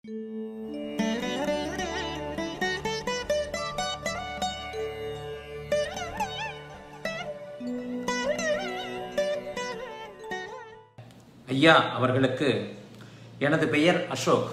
ஐயா அவர்களுக்கு எனது பெயர் அசோக்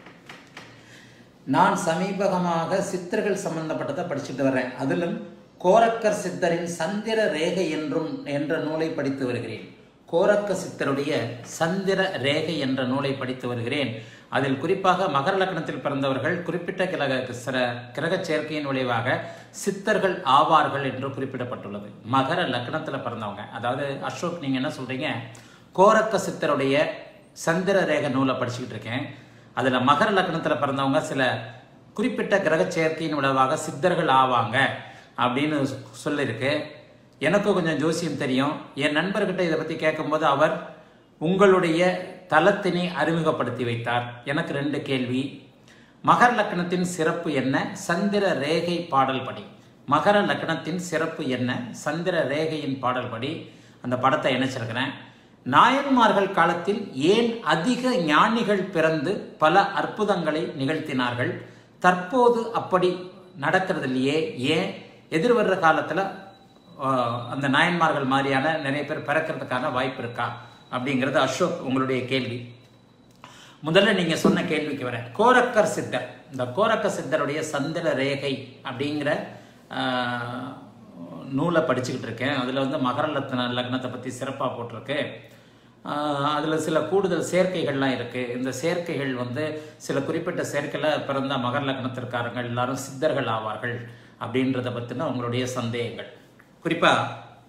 நான் சமீபகமாக சித்தர்கள் சம்பந்தப்பட்டதை படிச்சுட்டு வரேன் அதிலும் கோரக்கர் சித்தரின் சந்திர ரேகை என்றும் என்ற நூலை படித்து வருகிறேன் கோரக்க சித்தருடைய சந்திர ரேகை என்ற நூலை படித்து வருகிறேன் அதில் குறிப்பாக மகர லக்னத்தில் பிறந்தவர்கள் குறிப்பிட்ட கிரக சிற கிரக சேர்க்கையின் விளைவாக சித்தர்கள் ஆவார்கள் என்று குறிப்பிடப்பட்டுள்ளது மகர லக்னத்தில் பிறந்தவங்க அதாவது அசோக் நீங்கள் என்ன சொல்கிறீங்க கோரக்க சித்தருடைய சந்திர ரேகை நூலை படிச்சுக்கிட்டு இருக்கேன் அதில் மகர லக்னத்தில் பிறந்தவங்க சில குறிப்பிட்ட கிரக சேர்க்கையின் விளைவாக சித்தர்கள் ஆவாங்க அப்படின்னு சொல்லியிருக்கு எனக்கும் கொஞ்சம் ஜோசியம் தெரியும் என் நண்பர்கிட்ட இதை பற்றி கேட்கும்போது அவர் உங்களுடைய தலத்தினை அறிமுகப்படுத்தி வைத்தார் எனக்கு ரெண்டு கேள்வி மகர லக்னத்தின் சிறப்பு என்ன சந்திர ரேகை பாடல் படி மகர லக்னத்தின் சிறப்பு என்ன சந்திர ரேகையின் பாடல் படி அந்த படத்தை இணைச்சிருக்கிறேன் நாயன்மார்கள் காலத்தில் ஏன் அதிக ஞானிகள் பிறந்து பல அற்புதங்களை நிகழ்த்தினார்கள் தற்போது அப்படி நடக்கிறது இல்லையே ஏன் எதிர்வர்ற காலத்தில் அந்த நாயன்மார்கள் மாதிரியான நிறைய பேர் பிறக்கிறதுக்கான வாய்ப்பு இருக்கா அப்படிங்கிறது அசோக் உங்களுடைய கேள்வி முதல்ல நீங்க சொன்ன கேள்விக்கு வரேன் கோரக்கர் சித்தர் இந்த கோரக்க சித்தருடைய சந்திர ரேகை அப்படிங்கிற ஆஹ், நூலை படிச்சுக்கிட்டு இருக்கேன் அதில் வந்து மகர லக்ன லக்னத்தை பற்றி சிறப்பாக போட்டிருக்கு அதில் சில கூடுதல் சேர்க்கைகள்லாம் இருக்குது இந்த சேர்க்கைகள் வந்து சில குறிப்பிட்ட சேர்க்கையில் பிறந்த மகர லக்னத்திற்காரங்க எல்லாரும் சித்தர்கள் ஆவார்கள் அப்படின்றத பற்றின உங்களுடைய சந்தேகங்கள் குறிப்பாக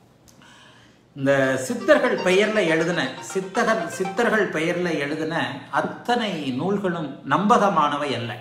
இந்த சித்தர்கள் பெயர்ல எழுதின சித்தகர் சித்தர்கள் பெயர்ல எழுதின அத்தனை நூல்களும் நம்பகமானவை அல்ல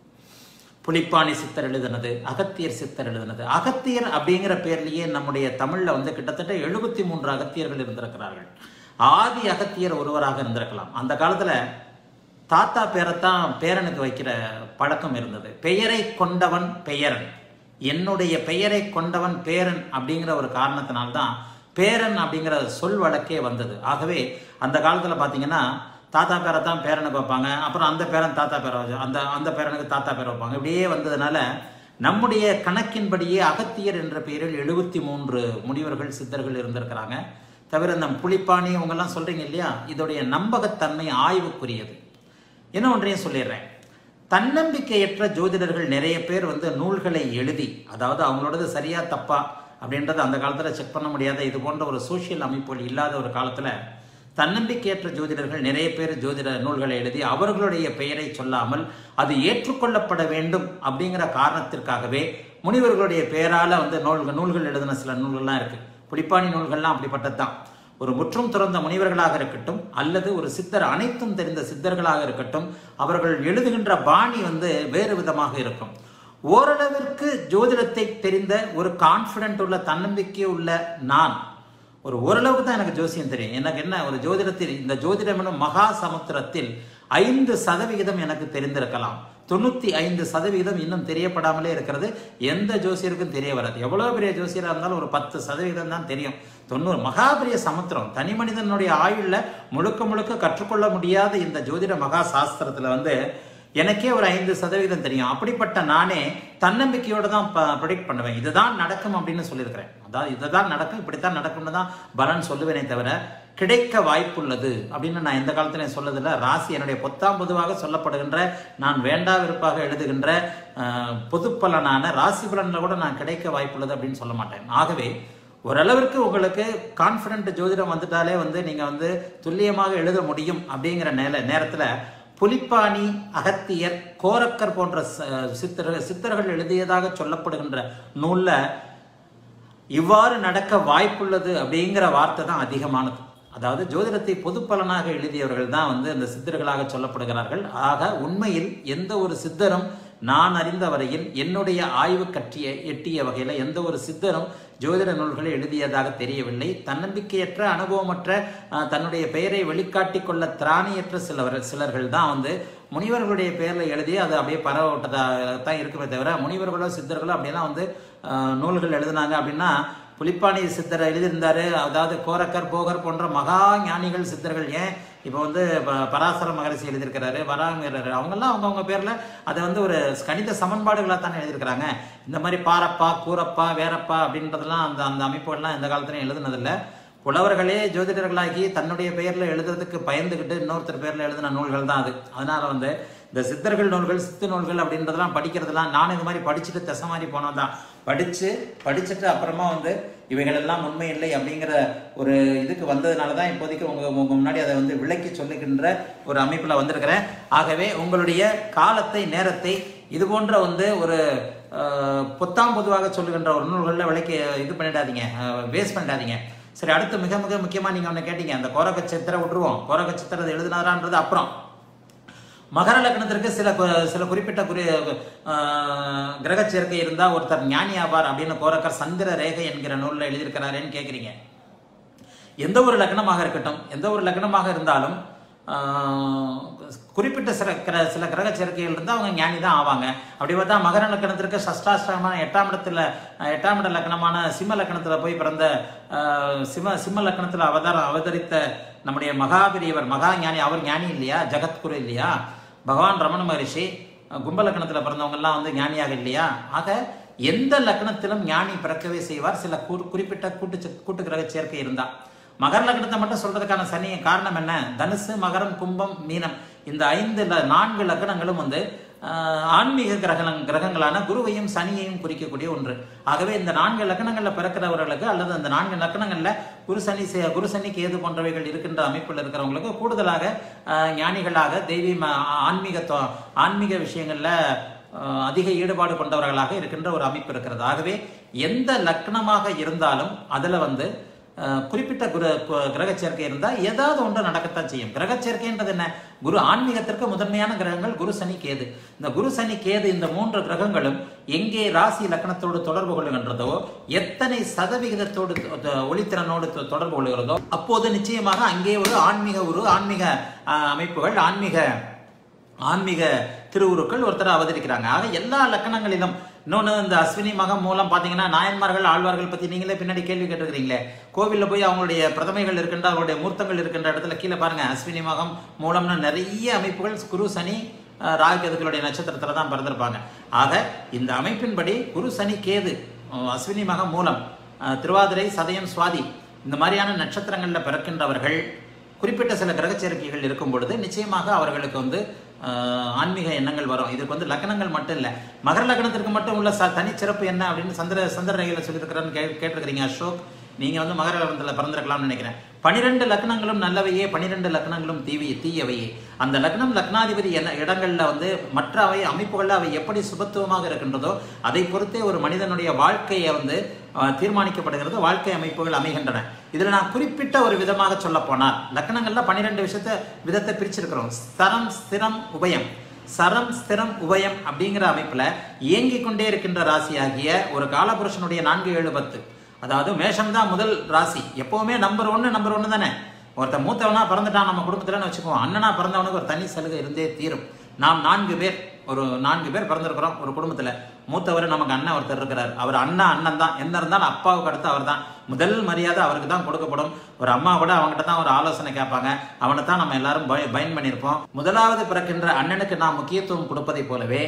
புலிப்பாணி சித்தர் எழுதினது அகத்தியர் சித்தர் எழுதினது அகத்தியர் அப்படிங்கிற பேர்லயே நம்முடைய தமிழ்ல வந்து கிட்டத்தட்ட எழுபத்தி மூன்று அகத்தியர்கள் இருந்திருக்கிறார்கள் ஆதி அகத்தியர் ஒருவராக இருந்திருக்கலாம் அந்த காலத்துல தாத்தா பேரைத்தான் பேரனுக்கு வைக்கிற பழக்கம் இருந்தது பெயரை கொண்டவன் பெயரன் என்னுடைய பெயரை கொண்டவன் பேரன் அப்படிங்கிற ஒரு காரணத்தினால்தான் பேரன் அப்படிங்கிற சொல் வழக்கே வந்தது ஆகவே அந்த காலத்தில் பார்த்தீங்கன்னா தாத்தா பேரை தான் பேரனுக்கு வைப்பாங்க அப்புறம் அந்த பேரன் தாத்தா பேரை வச்சு அந்த அந்த பேரனுக்கு தாத்தா பேரை வைப்பாங்க இப்படியே வந்ததுனால நம்முடைய கணக்கின்படியே அகத்தியர் என்ற பெயரில் எழுபத்தி மூன்று முனிவர்கள் சித்தர்கள் இருந்திருக்கிறாங்க தவிர இந்த புலிப்பாணி இவங்கெல்லாம் சொல்றீங்க இல்லையா இதோடைய நம்பகத்தன்மை ஆய்வுக்குரியது என்ன ஒன்றையும் சொல்லிடுறேன் தன்னம்பிக்கையற்ற ஜோதிடர்கள் நிறைய பேர் வந்து நூல்களை எழுதி அதாவது அவங்களோடது சரியா தப்பா அப்படின்றத அந்த காலத்தில் செக் பண்ண முடியாத இது போன்ற ஒரு சோஷியல் அமைப்புகள் இல்லாத ஒரு காலத்தில் தன்னம்பிக்கையற்ற ஜோதிடர்கள் நிறைய பேர் ஜோதிட நூல்களை எழுதி அவர்களுடைய பெயரை சொல்லாமல் அது ஏற்றுக்கொள்ளப்பட வேண்டும் அப்படிங்கிற காரணத்திற்காகவே முனிவர்களுடைய பெயரால வந்து நூல்கள் நூல்கள் எழுதின சில நூல்கள்லாம் இருக்கு புலிப்பாணி நூல்கள்லாம் அப்படிப்பட்டது தான் ஒரு முற்றும் துறந்த முனிவர்களாக இருக்கட்டும் அல்லது ஒரு சித்தர் அனைத்தும் தெரிந்த சித்தர்களாக இருக்கட்டும் அவர்கள் எழுதுகின்ற பாணி வந்து வேறு விதமாக இருக்கும் ஓரளவிற்கு ஜோதிடத்தை தெரிந்த ஒரு கான்ஃபிடென்ட் உள்ள தன்னம்பிக்கை உள்ள நான் ஒரு ஓரளவுக்கு தான் எனக்கு ஜோசியம் தெரியும் எனக்கு என்ன ஒரு ஜோதிடத்தில் இந்த ஜோதிடம் எனும் மகா சமுத்திரத்தில் ஐந்து சதவிகிதம் எனக்கு தெரிந்திருக்கலாம் தொண்ணூத்தி ஐந்து சதவிகிதம் இன்னும் தெரியப்படாமலே இருக்கிறது எந்த ஜோசியருக்கும் தெரிய வராது எவ்வளவு பெரிய ஜோசியராக இருந்தாலும் ஒரு பத்து சதவிகிதம் தான் தெரியும் தொண்ணூறு மகா பெரிய சமுத்திரம் தனி மனிதனுடைய ஆயுள்ல முழுக்க முழுக்க கற்றுக்கொள்ள முடியாத இந்த ஜோதிட மகா சாஸ்திரத்துல வந்து எனக்கே ஒரு ஐந்து சதவீதம் தெரியும் அப்படிப்பட்ட நானே தன்னம்பிக்கையோட தான் ப்ரொடிக்ட் பண்ணுவேன் இதுதான் நடக்கும் அப்படின்னு சொல்லியிருக்கிறேன் அதாவது இதுதான் நடக்கும் இப்படித்தான் நடக்கும்னு தான் பலன் சொல்லுவேனே தவிர கிடைக்க வாய்ப்புள்ளது அப்படின்னு நான் எந்த காலத்திலையும் சொல்லதில்லை ராசி என்னுடைய பொத்தாம் பொதுவாக சொல்லப்படுகின்ற நான் வேண்டா விருப்பாக எழுதுகின்ற அஹ், பொது பலனான ராசி பலனில் கூட நான் கிடைக்க வாய்ப்புள்ளது அப்படின்னு சொல்ல மாட்டேன் ஆகவே ஓரளவிற்கு உங்களுக்கு கான்ஃபிடென்ட் ஜோதிடம் வந்துட்டாலே வந்து நீங்கள் வந்து துல்லியமாக எழுத முடியும் அப்படிங்கிற நேர நேரத்தில் புலிப்பாணி அகத்தியர் கோரக்கர் போன்ற ச- சித்தர் சித்தர்கள் எழுதியதாக சொல்லப்படுகின்ற நூலில் இவ்வாறு நடக்க வாய்ப்புள்ளது அப்படிங்கிற வார்த்தை தான் அதிகமானது அதாவது ஜோதிடத்தை பொது பலனாக எழுதியவர்கள் தான் வந்து அந்த சித்தர்களாக சொல்லப்படுகிறார்கள் ஆக உண்மையில் எந்த ஒரு சித்தரும் நான் அறிந்த வரையில் என்னுடைய ஆய்வு கற்றிய எட்டிய வகையில் எந்த ஒரு சித்தரும் ஜோதிட நூல்களை எழுதியதாக தெரியவில்லை தன்னம்பிக்கையற்ற அனுபவமற்ற அஹ், தன்னுடைய பெயரை வெளிக்காட்டிக் கொள்ள திராணியற்ற சிலவர் சிலர்கள் தான் வந்து முனிவர்களுடைய பெயரில் எழுதி அது அப்படியே பரவட்டதாக தான் இருக்குமே தவிர முனிவர்களோ சித்தர்களோ அப்படியெல்லாம் வந்து அஹ், நூல்கள் எழுதினாங்க அப்படின்னா புலிப்பாணி சித்தர் எழுதியிருந்தாரு அதாவது கோரக்கர் போகர் போன்ற மகா ஞானிகள் சித்தர்கள் ஏன் இப்போ வந்து ப- பராசர மகரிஷி எழுதியிருக்கிறாரு வராங்கிறாரு அவங்கெல்லாம் அவங்கவுங்க பேரில் அதை வந்து ஒரு கணித சமன்பாடுகளாக தானே எழுதியிருக்கிறாங்க இந்த மாதிரி பாரப்பா கூரப்பா வேரப்பா அப்படின்றதெல்லாம் அந்த அந்த அமைப்புகள்லாம் எந்த காலத்துலையும் எழுதுனதில்லை புலவர்களே ஜோதிடர்களாகி தன்னுடைய பெயரில் எழுதுறதுக்கு பயந்துக்கிட்டு இன்னொருத்தர் பேரில் எழுதின நூல்கள் தான் அது அதனால வந்து இந்த சித்தர்கள் நூல்கள் சித்து நூல்கள் அப்படின்றதெல்லாம் படிக்கிறதெல்லாம் நான் இது மாதிரி படிச்சுட்டு திசை மாதிரி போனோம் தான் படித்து படிச்சுட்டு அப்புறமா வந்து இவைகள் எல்லாம் உண்மை இல்லை அப்படிங்கிற ஒரு இதுக்கு வந்ததுனால தான் இப்போதைக்கு உங்க உங்க முன்னாடி அதை வந்து விளக்கி சொல்லுகின்ற ஒரு அமைப்பில் வந்திருக்கிறேன் ஆகவே உங்களுடைய காலத்தை நேரத்தை இது போன்ற வந்து ஒரு அஹ், பொத்தாம் பொதுவாக சொல்லுகின்ற ஒரு நூல்களில் விளக்கி இது பண்ணிடாதீங்க வேஸ்ட் பண்ணிடாதீங்க சரி அடுத்து மிக மிக முக்கியமாக நீங்கள் ஒன்று கேட்டீங்க அந்த கோரக சித்திரை விட்டுருவோம் கோரக சித்திரத்தை எழுதினாரான்றது அப்புறம் மகர லக்னத்திற்கு சில கு- சில குறிப்பிட்ட குறி ஆஹ், கிரக சேர்க்கை இருந்தால் ஒருத்தர் ஞானி ஆவார் அப்படின்னு கோரக்கர் சந்திர ரேகை என்கிற நூலில் எழுதியிருக்கிறாரேன்னு கேட்குறீங்க எந்த ஒரு லக்னமாக இருக்கட்டும் எந்த ஒரு லக்னமாக இருந்தாலும் ஆஹ், குறிப்பிட்ட சில கிர- சில கிரக சேர்க்கைகள் இருந்தால் அவங்க ஞானி தான் ஆவாங்க அப்படி பார்த்தா மகர லக்னத்திற்கு சஷ்டாஷ்டமான எட்டாம் இடத்துல அஹ், எட்டாம் இட லக்னமான சிம்ம லக்னத்தில் போய் பிறந்த ஆஹ், சிம்ம சிம்ம லக்னத்தில் அவதார அவதரித்த நம்முடைய மகாபிரியவர் மகா ஞானி அவர் ஞானி இல்லையா ஜகத்குரு இல்லையா பகவான் ரமண மகரிஷி அஹ், கும்ப லக்னத்தில் பிறந்தவங்கெல்லாம் வந்து ஞானியாக இல்லையா ஆக எந்த லக்னத்திலும் ஞானி பிறக்கவே செய்வார் சில குறி- குறிப்பிட்ட கூட்டு சே- கூட்டு கிரக சேர்க்கை இருந்தா மகர லக்னத்தை மட்டும் சொல்றதுக்கான சனி காரணம் என்ன தனுசு மகரம் கும்பம் மீனம் இந்த ஐந்து ல- நான்கு லக்னங்களும் வந்து ஆஹ், ஆன்மீக கிரக கிரகங்களான குருவையும் சனியையும் குறிக்கக்கூடிய ஒன்று ஆகவே இந்த நான்கு லக்னங்களில் பிறக்கிறவர்களுக்கு அல்லது அந்த நான்கு லக்னங்களில் குரு சனி சே- குரு சனி கேது போன்றவைகள் இருக்கின்ற அமைப்பில் இருக்கிறவங்களுக்கு கூடுதலாக ஆஹ், ஞானிகளாக தெய்வீ ம- ஆன்மீக தொ- ஆன்மீக விஷயங்களில் அஹ் அதிக ஈடுபாடு கொண்டவர்களாக இருக்கின்ற ஒரு அமைப்பு இருக்கிறது ஆகவே எந்த லக்னமாக இருந்தாலும் அதில் வந்து அஹ், குறிப்பிட்ட குரு கு- கிரக சேர்க்கை இருந்தால் ஏதாவது ஒன்று நடக்கத்தான் செய்யும் கிரக சேர்க்கைன்றது என்ன குரு ஆன்மீகத்திற்கு முதன்மையான கிரகங்கள் குரு சனி கேது இந்த குரு சனி கேது இந்த மூன்று கிரகங்களும் எங்கே ராசி லக்னத்தோடு தொடர்பு கொள்ளுகின்றதோ எத்தனை சதவிகிதத்தோடு தொ- தொ- ஒளித்திறனோடு தொ- தொடர்பு கொள்கிறதோ அப்போது நிச்சயமாக அங்கே ஒரு ஆன்மீக ஒரு ஆன்மீக அஹ், அமைப்புகள் ஆன்மீக ஆன்மீக திருவுருக்கள் ஒருத்தர் அவதரிக்கிறாங்க ஆக எல்லா லக்கணங்களிலும் இன்னொன்று இந்த அஸ்வினி மகம் மூலம் பார்த்தீங்கன்னா நாயன்மார்கள் ஆழ்வார்கள் பற்றி நீங்களே பின்னாடி கேள்வி கேட்டிருக்கிறீங்களே கோவிலில் போய் அவங்களுடைய பிரதமைகள் இருக்கின்ற அவங்களுடைய மூர்த்தங்கள் இருக்கின்ற இடத்துல கீழே பாருங்க அஸ்வினி மகம் மூலம்னு நிறைய அமைப்புகள் குரு சனி அஹ், ராகு கேதுக்களுடைய நட்சத்திரத்தில் தான் பிறந்திருப்பாங்க ஆக இந்த அமைப்பின்படி குரு சனி கேது அஹ், அஸ்வினி மகம் மூலம் அஹ், திருவாதிரை சதயம் சுவாதி இந்த மாதிரியான நட்சத்திரங்களில் பிறக்கின்றவர்கள் குறிப்பிட்ட சில கிரக சேர்க்கைகள் இருக்கும் பொழுது நிச்சயமாக அவர்களுக்கு வந்து ஆஹ், ஆன்மீக எண்ணங்கள் வரும் இதுக்கு வந்து லக்னங்கள் மட்டும் இல்லை மகர லக்னத்திற்கு மட்டும் உள்ள ச தனிச்சிறப்பு என்ன அப்படின்னு சந்திர சந்திர ரேகையில் சொல்லியிருக்கிறான்னு கே கேட்டிருக்கிறீங்க அசோக் நீங்கள் வந்து மகர லக்னத்தில் பிறந்திருக்கலாம்னு நினைக்கிறேன் பனிரெண்டு லக்னங்களும் நல்லவையே பனிரெண்டு லக்னங்களும் தீவி தீயவையே அந்த லக்னம் லக்னாதிபதி என்ன இடங்களில் வந்து மற்ற அவை அமைப்புகளில் அவை எப்படி சுபத்துவமாக இருக்கின்றதோ அதை பொறுத்தே ஒரு மனிதனுடைய வாழ்க்கையை வந்து ஆஹ், தீர்மானிக்கப்படுகிறது வாழ்க்கை அமைப்புகள் அமைகின்றன இதில் நான் குறிப்பிட்ட ஒரு விதமாக சொல்ல போனால் லக்னங்களில் பன்னிரெண்டு விஷயத்தை விதத்தை பிரிச்சிருக்கிறோம் ஸ்தரம் ஸ்திரம் உபயம் சரம் ஸ்திரம் உபயம் அப்படிங்கிற அமைப்பில் இயங்கிக் கொண்டே இருக்கின்ற ராசியாகிய ஒரு காலபுருஷனுடைய நான்கு ஏழு பத்து அதாவது மேஷம் தான் முதல் ராசி எப்பவுமே நம்பர் ஒன்று நம்பர் ஒன்று தானே ஒருத்தன் மூத்தவனா பிறந்துட்டான் நம்ம குடும்பத்தில்னு வச்சுக்குவோம் அண்ணனா பிறந்தவனுக்கு ஒரு தனி சலுகை இருந்தே தீரும் நாம் நான்கு பேர் ஒரு நான்கு பேர் பிறந்திருக்கிறோம் ஒரு குடும்பத்தில் மூத்தவர் நமக்கு அண்ணன் ஒருத்தர் இருக்கிறார் அவர் அண்ணா அண்ணன் தான் என்ன இருந்தாலும் அப்பாவுக்கு அடுத்து அவர் தான் முதல் மரியாதை அவருக்கு தான் கொடுக்கப்படும் ஒரு அம்மா கூட அவங்ககிட்ட தான் ஒரு ஆலோசனை கேட்பாங்க அவனை தான் நம்ம எல்லாரும் பய பயன் பண்ணியிருப்போம் முதலாவது பிறக்கின்ற அண்ணனுக்கு நாம் முக்கியத்துவம் கொடுப்பதை போலவே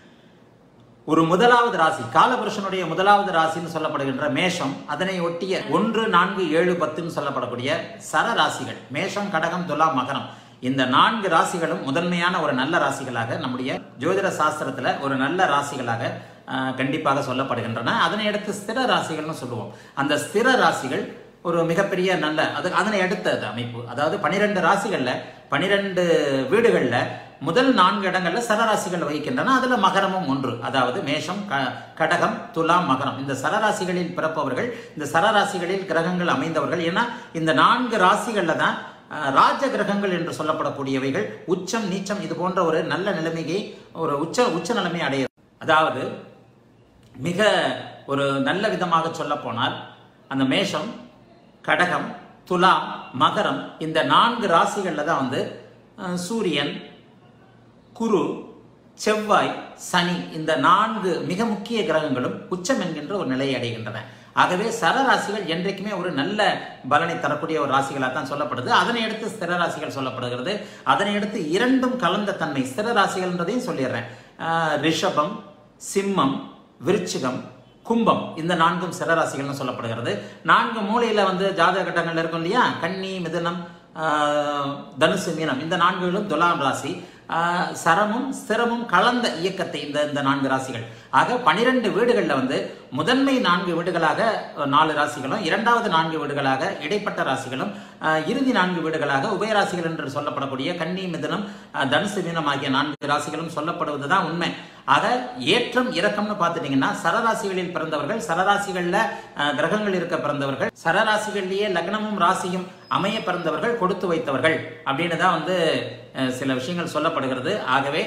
ஒரு முதலாவது ராசி காலபுருஷனுடைய முதலாவது ராசின்னு சொல்லப்படுகின்ற மேஷம் அதனை ஒட்டிய ஒன்று நான்கு ஏழு பத்துன்னு சொல்லப்படக்கூடிய சர ராசிகள் மேஷம் கடகம் துலாம் மகரம் இந்த நான்கு ராசிகளும் முதன்மையான ஒரு நல்ல ராசிகளாக நம்முடைய ஜோதிட சாஸ்திரத்துல ஒரு நல்ல ராசிகளாக ஆஹ், கண்டிப்பாக சொல்லப்படுகின்றன அதனை அடுத்து ஸ்திர ராசிகள்னு சொல்லுவோம் அந்த ஸ்திர ராசிகள் ஒரு மிகப்பெரிய நல்ல அது அதனை அடுத்தது அமைப்பு அதாவது பனிரெண்டு ராசிகள்ல பனிரெண்டு வீடுகள்ல முதல் நான்கு இடங்கள்ல சரராசிகள் வகிக்கின்றன அதுல மகரமும் ஒன்று அதாவது மேஷம் க- கடகம் துலாம் மகரம் இந்த சரராசிகளில் பிறப்பவர்கள் இந்த சரராசிகளில் கிரகங்கள் அமைந்தவர்கள் ஏன்னா இந்த நான்கு ராசிகள்ல தான் அஹ், ராஜ கிரகங்கள் என்று சொல்லப்படக்கூடியவைகள் உச்சம் நீச்சம் இது போன்ற ஒரு நல்ல நிலைமையை ஒரு உச்ச உச்ச நிலைமை அடைய அதாவது மிக ஒரு நல்ல விதமாக சொல்ல போனால் அந்த மேஷம் கடகம் துலாம் மகரம் இந்த நான்கு ராசிகளில் தான் வந்து அஹ், சூரியன் குரு செவ்வாய் சனி இந்த நான்கு மிக முக்கிய கிரகங்களும் உச்சம் என்கின்ற ஒரு நிலையை அடைகின்றன ஆகவே சரராசிகள் என்றைக்குமே ஒரு நல்ல பலனை தரக்கூடிய ஒரு ராசிகளாக தான் சொல்லப்படுது அதனை அடுத்து ஸ்திர ராசிகள் சொல்லப்படுகிறது அதனை அடுத்து இரண்டும் கலந்த தன்மை ஸ்திர ராசிகள்ன்றதையும் சொல்லிடுறேன் ஆஹ் ரிஷபம் சிம்மம் விருச்சிகம் கும்பம் இந்த நான்கும் சிறராசிகள்னு சொல்லப்படுகிறது நான்கு மூலையில வந்து ஜாதக கட்டங்கள்ல இருக்கும் இல்லையா கன்னி மிதுனம் ஆஹ் தனுசு மீனம் இந்த நான்குகளும் துலாம் ராசி ஆஹ் சரமும் ஸ்திரமும் கலந்த இயக்கத்தை இந்த இந்த நான்கு ராசிகள் ஆக பனிரெண்டு வீடுகளில் வந்து முதன்மை நான்கு வீடுகளாக அஹ், நாலு ராசிகளும் இரண்டாவது நான்கு வீடுகளாக இடைப்பட்ட ராசிகளும் ஆஹ், இறுதி நான்கு வீடுகளாக உபயராசிகள் என்று சொல்லப்படக்கூடிய கன்னி மிதுனம் ஆஹ், தனுசு மீனம் ஆகிய நான்கு ராசிகளும் சொல்லப்படுவதுதான் உண்மை ஆக ஏற்றம் இறக்கம்னு பார்த்துட்டீங்கன்னா சரராசிகளில் பிறந்தவர்கள் சரராசிகள்ல அஹ், கிரகங்கள் இருக்க பிறந்தவர்கள் சரராசிகள்லயே லக்னமும் ராசியும் அமைய பிறந்தவர்கள் கொடுத்து வைத்தவர்கள் அப்படின்னு தான் வந்து அஹ், சில விஷயங்கள் சொல்லப்படுகிறது ஆகவே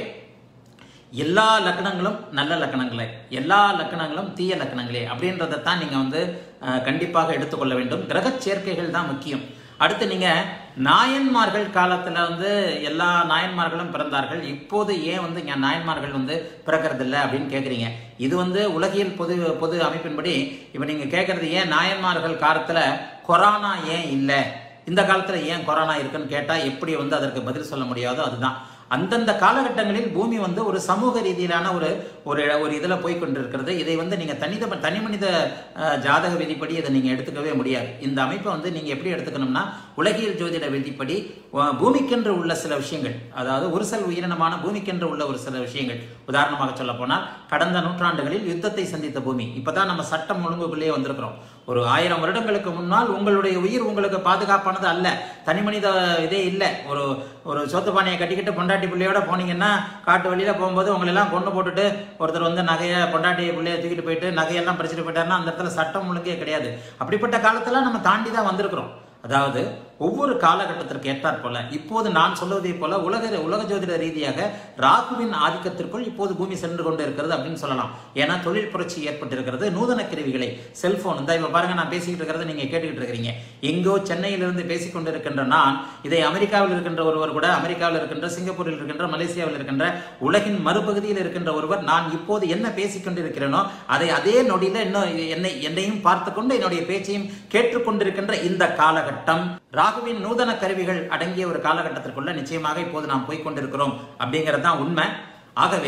எல்லா லக்கணங்களும் நல்ல லக்கணங்களே எல்லா லக்கணங்களும் தீய லக்கணங்களே அப்படின்றத தான் நீங்க வந்து அஹ், கண்டிப்பாக எடுத்துக்கொள்ள வேண்டும் கிரக சேர்க்கைகள் தான் முக்கியம் அடுத்து நீங்க நாயன்மார்கள் காலத்துல வந்து எல்லா நாயன்மார்களும் பிறந்தார்கள் இப்போது ஏன் வந்து இங்க நாயன்மார்கள் வந்து பிறக்கறதில்ல அப்படின்னு கேக்குறீங்க இது வந்து உலகியல் பொது பொது அமைப்பின்படி இப்ப நீங்க கேட்கறது ஏன் நாயன்மார்கள் காலத்துல கொரோனா ஏன் இல்லை இந்த காலத்துல ஏன் கொரோனா இருக்குன்னு கேட்டா எப்படி வந்து அதற்கு பதில் சொல்ல முடியாதோ அதுதான் அந்தந்த காலகட்டங்களில் பூமி வந்து ஒரு சமூக ரீதியிலான ஒரு ஒரு ஒரு இதில் போய் கொண்டிருக்கிறது இதை வந்து நீங்கள் தனித தனி மனித அஹ், ஜாதக விதிப்படி இதை நீங்கள் எடுத்துக்கவே முடியாது இந்த அமைப்பை வந்து நீங்கள் எப்படி எடுத்துக்கணும்னா உலகியல் ஜோதிட விதிப்படி அஹ், பூமிக்கென்று உள்ள சில விஷயங்கள் அதாவது ஒரு சில உயிரினமான பூமிக்கென்று உள்ள ஒரு சில விஷயங்கள் உதாரணமாக சொல்ல போனால் கடந்த நூற்றாண்டுகளில் யுத்தத்தை சந்தித்த பூமி இப்பதான் நம்ம சட்டம் ஒழுங்குக்குள்ளேயே வந்திருக்கிறோம் ஒரு ஆயிரம் வருடங்களுக்கு முன்னால் உங்களுடைய உயிர் உங்களுக்கு பாதுகாப்பானது அல்ல தனி மனித இதே இல்லை ஒரு ஒரு சோத்து பானையை கட்டிக்கிட்டு பொண்டாட்டி பிள்ளையோட போனீங்கன்னா காட்டு வழியில போகும்போது உங்களை எல்லாம் கொண்டு போட்டுட்டு ஒருத்தர் வந்து நகையை பொண்டாட்டி பிள்ளைய தூக்கிட்டு போயிட்டு நகையெல்லாம் பறிச்சுட்டு போயிட்டாருன்னா அந்த இடத்துல சட்டம் ஒழுங்கே கிடையாது அப்படிப்பட்ட காலத்துல நம்ம தாண்டி தான் வந்திருக்கிறோம் அதாவது ஒவ்வொரு காலகட்டத்திற்கு ஏற்றாற் போல இப்போது நான் சொல்வதை போல உலக உலக ஜோதிட ரீதியாக ராகுவின் ஆதிக்கத்திற்குள் இப்போது பூமி சென்று கொண்டு இருக்கிறது அப்படின்னு சொல்லலாம் ஏன்னா தொழில் புரட்சி ஏற்பட்டிருக்கிறது நூதன கருவிகளை செல்போன் இந்த இப்ப பாருங்க நான் பேசிக்கிட்டு இருக்கிறத நீங்க கேட்டுக்கிட்டு இருக்கிறீங்க எங்கோ சென்னையிலிருந்து பேசிக் கொண்டிருக்கின்ற நான் இதை அமெரிக்காவில் இருக்கின்ற ஒருவர் கூட அமெரிக்காவில் இருக்கின்ற சிங்கப்பூரில் இருக்கின்ற மலேசியாவில் இருக்கின்ற உலகின் மறுபகுதியில் இருக்கின்ற ஒருவர் நான் இப்போது என்ன பேசிக் கொண்டிருக்கிறேனோ அதை அதே நொடியில இன்னும் என்னை என்னையும் பார்த்து கொண்டு என்னுடைய பேச்சையும் கேட்டுக்கொண்டிருக்கின்ற இந்த காலகட்டம் ராகுவின் நூதன கருவிகள் அடங்கிய ஒரு காலகட்டத்திற்குள்ள நிச்சயமாக இப்போது நாம் போய் கொண்டிருக்கிறோம் அப்படிங்கிறது தான் உண்மை ஆகவே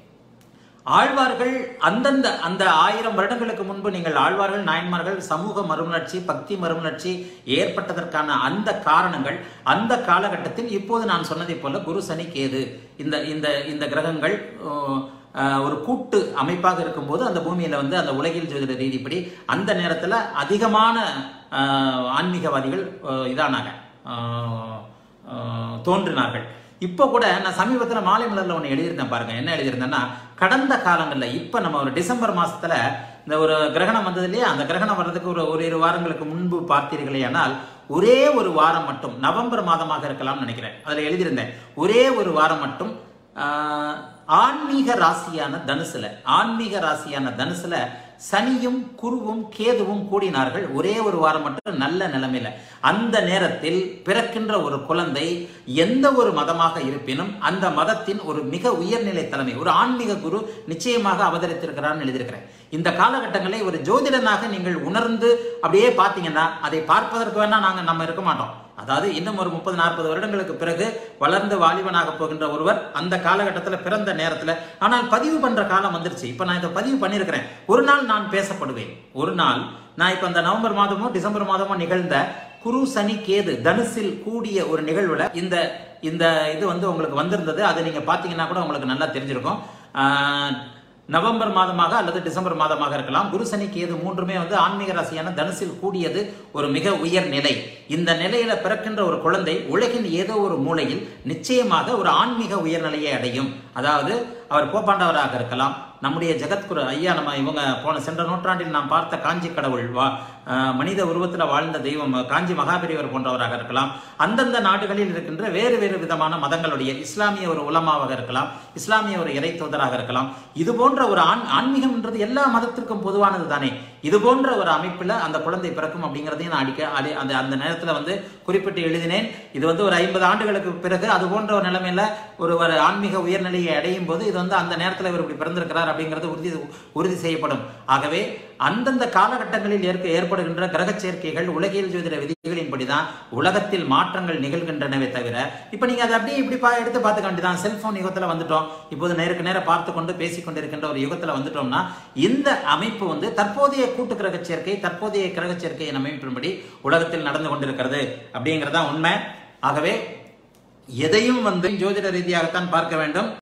ஆழ்வார்கள் அந்தந்த அந்த ஆயிரம் வருடங்களுக்கு முன்பு நீங்கள் ஆழ்வார்கள் நாயன்மார்கள் சமூக மறுமலர்ச்சி பக்தி மறுமலர்ச்சி ஏற்பட்டதற்கான அந்த காரணங்கள் அந்த காலகட்டத்தில் இப்போது நான் சொன்னதைப் போல குரு சனி கேது இந்த இந்த இந்த கிரகங்கள் அஹ், அஹ், ஒரு கூட்டு அமைப்பாக இருக்கும்போது அந்த பூமியில வந்து அந்த உலகில் ஜோதிட ரீதிப்படி அந்த நேரத்துல அதிகமான அஹ், ஆன்மீகவாதிகள் அஹ், இதானாங்க அஹ், அஹ், தோன்றினார்கள் இப்போ கூட நான் சமீபத்தில் மாலை மலர்ல ஒன்று எழுதியிருந்தேன் பாருங்க என்ன எழுதியிருந்தேன்னா கடந்த காலங்களில் இப்போ நம்ம ஒரு டிசம்பர் மாசத்துல இந்த ஒரு கிரகணம் வந்தது இல்லையா அந்த கிரகணம் வர்றதுக்கு ஒரு ஒரு இரு வாரங்களுக்கு முன்பு பார்த்தீர்களே ஆனால் ஒரே ஒரு வாரம் மட்டும் நவம்பர் மாதமாக இருக்கலாம்னு நினைக்கிறேன் அதில் எழுதியிருந்தேன் ஒரே ஒரு வாரம் மட்டும் ஆஹ், ஆன்மீக ராசியான தனுசுல ஆன்மீக ராசியான தனுசுல சனியும் குருவும் கேதுவும் கூடினார்கள் ஒரே ஒரு வாரம் மட்டும் நல்ல நிலைமையில அந்த நேரத்தில் பிறக்கின்ற ஒரு குழந்தை எந்த ஒரு மதமாக இருப்பினும் அந்த மதத்தின் ஒரு மிக உயர்நிலை தலைமை ஒரு ஆன்மீக குரு நிச்சயமாக அவதரித்திருக்கிறார்னு எழுதியிருக்கிறேன் இந்த காலகட்டங்களை ஒரு ஜோதிடனாக நீங்கள் உணர்ந்து அப்படியே பார்த்தீங்கன்னா அதை பார்ப்பதற்கு வேணா நாங்க நம்ம இருக்க மாட்டோம் அதாவது இன்னும் ஒரு முப்பது நாற்பது வருடங்களுக்கு பிறகு வளர்ந்து வாலிபனாக போகின்ற ஒருவர் அந்த காலகட்டத்தில் பிறந்த நேரத்தில் ஆனால் பதிவு பண்ற காலம் வந்துருச்சு இப்போ நான் இதை பதிவு பண்ணியிருக்கிறேன் ஒரு நாள் நான் பேசப்படுவேன் ஒரு நாள் நான் இப்போ இந்த நவம்பர் மாதமோ டிசம்பர் மாதமோ நிகழ்ந்த குரு சனி கேது தனுசில் கூடிய ஒரு நிகழ்வுல இந்த இந்த இது வந்து உங்களுக்கு வந்திருந்தது அதை நீங்க பார்த்தீங்கன்னா கூட உங்களுக்கு நல்லா தெரிஞ்சிருக்கும் ஆஹ், நவம்பர் மாதமாக அல்லது டிசம்பர் மாதமாக இருக்கலாம் குரு சனி கேது மூன்றுமே வந்து ஆன்மீக ராசியான தனுசில் கூடியது ஒரு மிக உயர் நிலை இந்த நிலையில பிறக்கின்ற ஒரு குழந்தை உலகின் ஏதோ ஒரு மூலையில் நிச்சயமாக ஒரு ஆன்மீக உயர்நிலையை அடையும் அதாவது அவர் போப்பாண்டவராக இருக்கலாம் நம்முடைய ஜெகத்குரு ஐயா நம்ம இவங்க போன சென்ற நூற்றாண்டில் நாம் பார்த்த காஞ்சி கடவுள் வா அஹ் மனித உருவத்தில் வாழ்ந்த தெய்வம் காஞ்சி மகாபெரியவர் போன்றவராக இருக்கலாம் அந்தந்த நாடுகளில் இருக்கின்ற வேறு வேறு விதமான மதங்களுடைய இஸ்லாமிய ஒரு உலமாவாக இருக்கலாம் இஸ்லாமிய ஒரு இறை தூதராக இருக்கலாம் இது போன்ற ஒரு ஆண் ஆன்மீகம்ன்றது எல்லா மதத்திற்கும் பொதுவானது தானே இது போன்ற ஒரு அமைப்புல அந்த குழந்தை பிறக்கும் அப்படிங்கிறதையும் நான் அடிக்க அடி- அந்த அந்த நேரத்துல வந்து குறிப்பிட்டு எழுதினேன் இது வந்து ஒரு ஐம்பது ஆண்டுகளுக்கு பிறகு அது போன்ற ஒரு நிலைமையில ஒரு ஒரு ஆன்மீக உயர்நிலையை அடையும் போது இது வந்து அந்த நேரத்துல இவர் இப்படி பிறந்திருக்கிறார் அப்படிங்கிறது உறுதி உறுதி செய்யப்படும் ஆகவே அந்தந்த காலகட்டங்களில் ஏற்க ஏற்படுகின்ற கிரக சேர்க்கைகள் உலகியல் ஜோதிட விதிகளின்படி தான் உலகத்தில் மாற்றங்கள் நிகழ்கின்றனவே தவிர இப்போ நீங்க அதை அப்படியே இப்படி பா எடுத்து பார்த்துக்க வேண்டியதான் செல்போன் யுகத்துல வந்துட்டோம் இப்போது நேருக்கு நேர பார்த்து கொண்டு பேசிக் கொண்டிருக்கின்ற ஒரு யுகத்துல வந்துட்டோம்னா இந்த அமைப்பு வந்து தற்போதைய கூட்டு கிரக சேர்க்கை தற்போதைய கிரக சேர்க்கையின் அமைப்பின்படி உலகத்தில் நடந்து கொண்டிருக்கிறது அப்படிங்கிறதா உண்மை ஆகவே எதையும் வந்து ஜோதிட ரீதியாகத்தான் பார்க்க வேண்டும்